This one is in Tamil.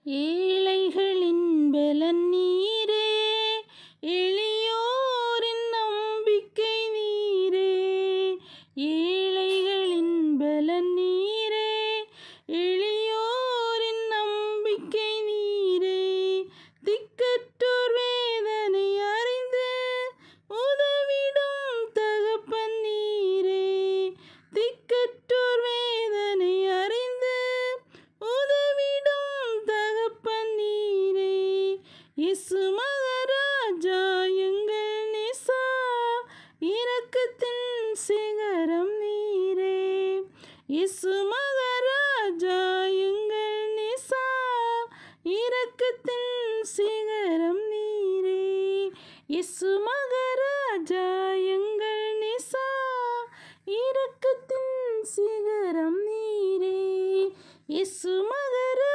ஏழைகளின் பலன் நீரே எளியோரின் நம்பிக்கை நீரே ஏழைகளின் பலன் நீரே எளியோரின் நம்பிக்கை நீரே திக்கற்றோர் வேதனை அறிந்து உதவிடும் தகப்பன் நீரே திக்கற்றோர் வேதனை அறிந்து உதவிடும் தகப்பன் நீரே இயேசு மகாராஜா எங்கள் நேசா இரக்கத்தின் சிகரம் நீரே இயேசு மகாராஜா எங்கள் நேசா இரக்கத்தின் சிகரம் நீரே இயேசு மகாராஜா எங்கள் நேசா இரக்கத்தின் சிகரம் நீரே இயேசு மகாராஜா